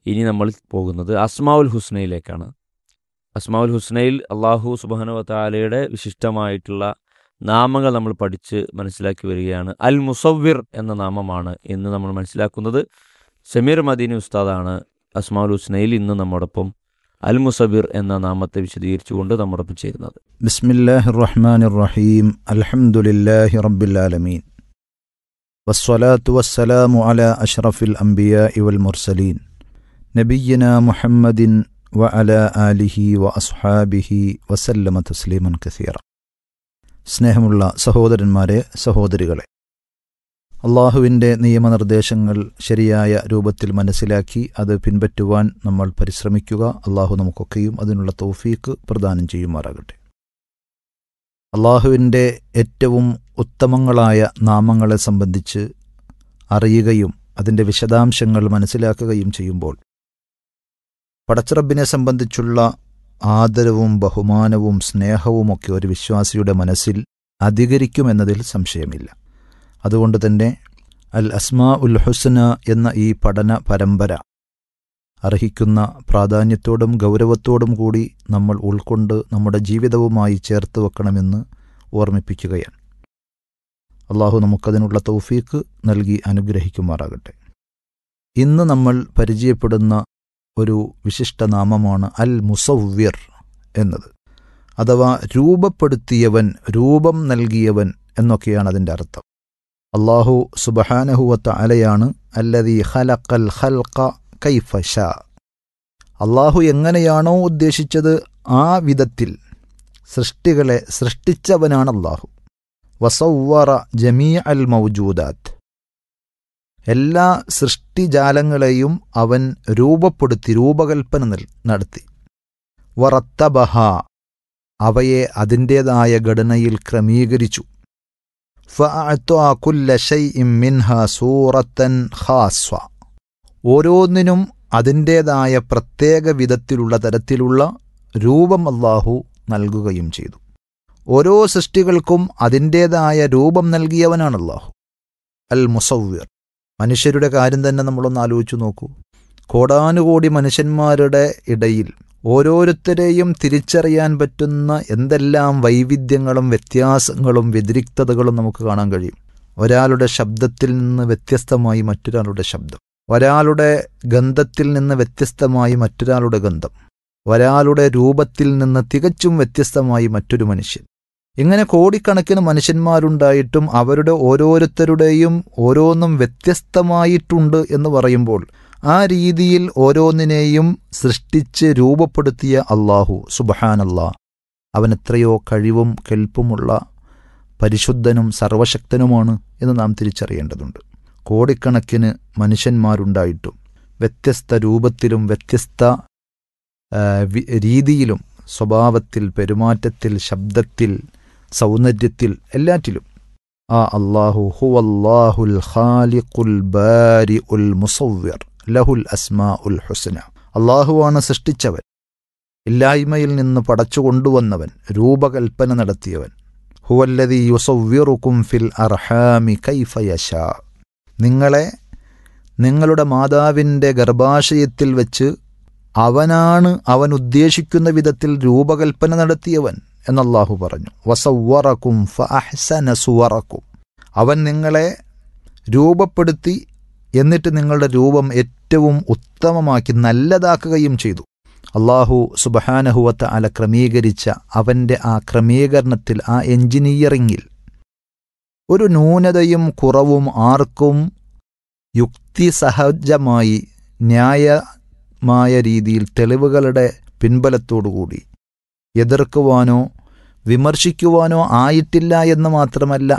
ഇനി നമ്മൾ പോകുന്നത് അസ്മാവുൽ ഹുസ്നയിലേക്കാണ് അസ്മാവുൽ ഹുസ്നയിൽ അള്ളാഹു സുബാനു താലയുടെ വിശിഷ്ടമായിട്ടുള്ള നാമങ്ങൾ നമ്മൾ പഠിച്ച് മനസ്സിലാക്കി വരികയാണ് അൽ മുസവ്വിർ എന്ന നാമമാണ് ഇന്ന് നമ്മൾ മനസ്സിലാക്കുന്നത് സമീർ മദീനി ഉസ്താദാണ് അസ്മാവുൽ ഹുസ്നയിൽ ഇന്ന് നമ്മോടൊപ്പം അൽ മുസബിർ എന്ന നാമത്തെ വിശദീകരിച്ചുകൊണ്ട് നമ്മോടൊപ്പം ചേരുന്നത് بسم الله الرحمن الرحيم الحمد لله رب العالمين والصلاة والسلام على أشرف الأنبياء والمرسلين نبينا محمد وعلى آله وأصحابه وسلم تسليما كثيرا സ്നേഹമുള്ള സഹോദരന്മാരെ സഹോദരികളെ അള്ളാഹുവിൻ്റെ നിയമനിർദ്ദേശങ്ങൾ ശരിയായ രൂപത്തിൽ മനസ്സിലാക്കി അത് പിൻപറ്റുവാൻ നമ്മൾ പരിശ്രമിക്കുക അള്ളാഹു നമുക്കൊക്കെയും അതിനുള്ള തൗഫീക്ക് പ്രദാനം ചെയ്യുമാറാകട്ടെ അള്ളാഹുവിൻ്റെ ഏറ്റവും ഉത്തമങ്ങളായ നാമങ്ങളെ സംബന്ധിച്ച് അറിയുകയും അതിൻ്റെ വിശദാംശങ്ങൾ മനസ്സിലാക്കുകയും ചെയ്യുമ്പോൾ പടച്ചറബിനെ സംബന്ധിച്ചുള്ള ആദരവും ബഹുമാനവും സ്നേഹവുമൊക്കെ ഒരു വിശ്വാസിയുടെ മനസ്സിൽ അധികരിക്കുമെന്നതിൽ സംശയമില്ല അതുകൊണ്ട് തന്നെ അൽ അസ്മാ ഉൽ ഹുസ്ന എന്ന ഈ പഠന പരമ്പര അർഹിക്കുന്ന പ്രാധാന്യത്തോടും ഗൗരവത്തോടും കൂടി നമ്മൾ ഉൾക്കൊണ്ട് നമ്മുടെ ജീവിതവുമായി ചേർത്ത് വെക്കണമെന്ന് ഓർമ്മിപ്പിക്കുകയാണ് അള്ളാഹു നമുക്കതിനുള്ള തൗഫീക്ക് നൽകി അനുഗ്രഹിക്കുമാറാകട്ടെ ഇന്ന് നമ്മൾ പരിചയപ്പെടുന്ന ഒരു വിശിഷ്ട നാമമാണ് അൽ മുസവ്വിർ എന്നത് അഥവാ രൂപപ്പെടുത്തിയവൻ രൂപം നൽകിയവൻ എന്നൊക്കെയാണ് അതിൻ്റെ അർത്ഥം അള്ളാഹു സുബഹാനഹുവത്ത അലയാണ് അല്ലതി ഖലഖൽ ഖൽഖ കൈഫ ഷാ അള്ളാഹു എങ്ങനെയാണോ ഉദ്ദേശിച്ചത് ആ വിധത്തിൽ സൃഷ്ടികളെ സൃഷ്ടിച്ചവനാണ് അള്ളാഹു വസവ്വറ ജമീ അൽ മൗജൂദാത്ത് എല്ലാ സൃഷ്ടിജാലങ്ങളെയും അവൻ രൂപപ്പെടുത്തി രൂപകൽപ്പന നൽ- നടത്തി വറത്തബഹ അവയെ അതിൻ്റേതായ ഘടനയിൽ ക്രമീകരിച്ചു فأعطى كل شيء منها سورة خاصة ഓരോന്നിനും അതിൻ്റേതായ പ്രത്യേക വിധത്തിലുള്ള തരത്തിലുള്ള രൂപം അള്ളാഹു നൽകുകയും ചെയ്തു ഓരോ സൃഷ്ടികൾക്കും അതിൻ്റേതായ രൂപം നൽകിയവനാണ് അള്ളാഹു അൽ മുസവ്വിർ മനുഷ്യരുടെ കാര്യം തന്നെ നമ്മളൊന്ന് ആലോചിച്ചു നോക്കൂ കോടാനുകോടി മനുഷ്യന്മാരുടെ ഇടയിൽ ഓരോരുത്തരെയും തിരിച്ചറിയാൻ പറ്റുന്ന എന്തെല്ലാം വൈവിധ്യങ്ങളും വ്യത്യാസങ്ങളും വ്യതിരിക്തതകളും നമുക്ക് കാണാൻ കഴിയും ഒരാളുടെ ശബ്ദത്തിൽ നിന്ന് വ്യത്യസ്തമായി മറ്റൊരാളുടെ ശബ്ദം ഒരാളുടെ ഗന്ധത്തിൽ നിന്ന് വ്യത്യസ്തമായി മറ്റൊരാളുടെ ഗന്ധം ഒരാളുടെ രൂപത്തിൽ നിന്ന് തികച്ചും വ്യത്യസ്തമായി മറ്റൊരു മനുഷ്യൻ ഇങ്ങനെ കോടിക്കണക്കിന് മനുഷ്യന്മാരുണ്ടായിട്ടും അവരുടെ ഓരോരുത്തരുടെയും ഓരോന്നും വ്യത്യസ്തമായിട്ടുണ്ട് എന്ന് പറയുമ്പോൾ ആ രീതിയിൽ ഓരോന്നിനെയും സൃഷ്ടിച്ച് രൂപപ്പെടുത്തിയ അള്ളാഹു സുബഹാനല്ലാ അവൻ എത്രയോ കഴിവും കെൽപ്പുമുള്ള പരിശുദ്ധനും സർവശക്തനുമാണ് എന്ന് നാം തിരിച്ചറിയേണ്ടതുണ്ട് കോടിക്കണക്കിന് മനുഷ്യന്മാരുണ്ടായിട്ടും വ്യത്യസ്ത രൂപത്തിലും വ്യത്യസ്ത ആ, വി- രീതിയിലും സ്വഭാവത്തിൽ പെരുമാറ്റത്തിൽ ശബ്ദത്തിൽ സൗന്ദര്യത്തിൽ എല്ലാറ്റിലും ആ അള്ളാഹു ഹുവല്ലാഹുൽ ഖാലിഖുൽ ബാരി ഉൽ മുസവ്വിർ ലഹുൽ അസ്മാ ഉൽ ഹുസ്ന അള്ളാഹുവാണ് സൃഷ്ടിച്ചവൻ ഇല്ലായ്മയിൽ നിന്ന് പടച്ചു കൊണ്ടുവന്നവൻ രൂപകൽപ്പന നടത്തിയവൻ ഹുവല്ലതി യുസവ്വിറുക്കും ഫിൽ അർഹാമി കൈഫ യശാ നിങ്ങളെ നിങ്ങളുടെ മാതാവിൻ്റെ ഗർഭാശയത്തിൽ വെച്ച് അവനാണ് അവൻ ഉദ്ദേശിക്കുന്ന വിധത്തിൽ രൂപകൽപ്പന നടത്തിയവൻ എന്നല്ലാഹു പറഞ്ഞു വസവ്വറക്കും ഫഅഹ്സന സുവറക്കും അവൻ നിങ്ങളെ രൂപപ്പെടുത്തി എന്നിട്ട് നിങ്ങളുടെ രൂപം ഏറ്റവും ഉത്തമമാക്കി നല്ലതാക്കുകയും ചെയ്തു അള്ളാഹു സുബഹാനഹുവത്ത അല ക്രമീകരിച്ച അവൻ്റെ ആ ക്രമീകരണത്തിൽ ആ എഞ്ചിനീയറിങ്ങിൽ ഒരു ന്യൂനതയും കുറവും ആർക്കും യുക്തിസഹജമായി ന്യായമായ രീതിയിൽ തെളിവുകളുടെ പിൻബലത്തോടുകൂടി എതിർക്കുവാനോ വിമർശിക്കുവാനോ ആയിട്ടില്ല എന്ന് മാത്രമല്ല